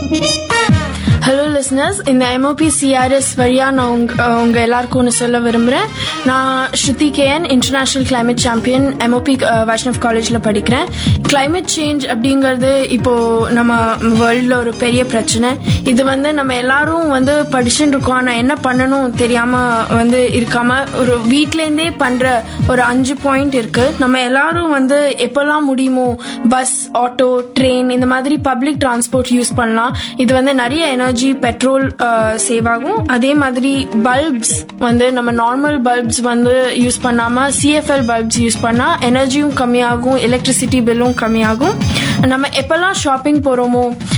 hello listeners இந்த MOP CRS வழியா நான் உங்க உங்க எல்லாருக்கும் ஒன்று சொல்ல விரும்புகிறேன் நான் Shruti K N international climate champion MOP Vaishnav காலேஜில் படிக்கிறேன் கிளைமேட் சேஞ்ச் அப்படிங்கிறது இப்போ நம்ம வேர்ல்டில் ஒரு பெரிய பிரச்சனை இது வந்து நம்ம எல்லாரும் வந்து படிச்சுட்டு இருக்கோம் ஆனால் என்ன பண்ணணும் தெரியாம வந்து இருக்காம ஒரு வீட்லேருந்தே பண்ற ஒரு அஞ்சு பாயிண்ட் இருக்கு நம்ம எல்லாரும் வந்து எப்பெல்லாம் முடியுமோ பஸ் ஆட்டோ ட்ரெயின் இந்த மாதிரி பப்ளிக் டிரான்ஸ்போர்ட் யூஸ் பண்ணலாம் இது வந்து நிறைய எனர்ஜி பெட்ரோல் சேவ் ஆகும் அதே மாதிரி பல்ப்ஸ் வந்து நம்ம நார்மல் பல்ப்ஸ் வந்து யூஸ் பண்ணாம சிஎஃப்எல் பல்ப்ஸ் யூஸ் பண்ணா எனர்ஜியும் கம்மியாகும் எலக்ட்ரிசிட்டி பில்லும் கம்மியாகும் நம்ம எப்பெல்லாம் ஷாப்பிங் போறோமோ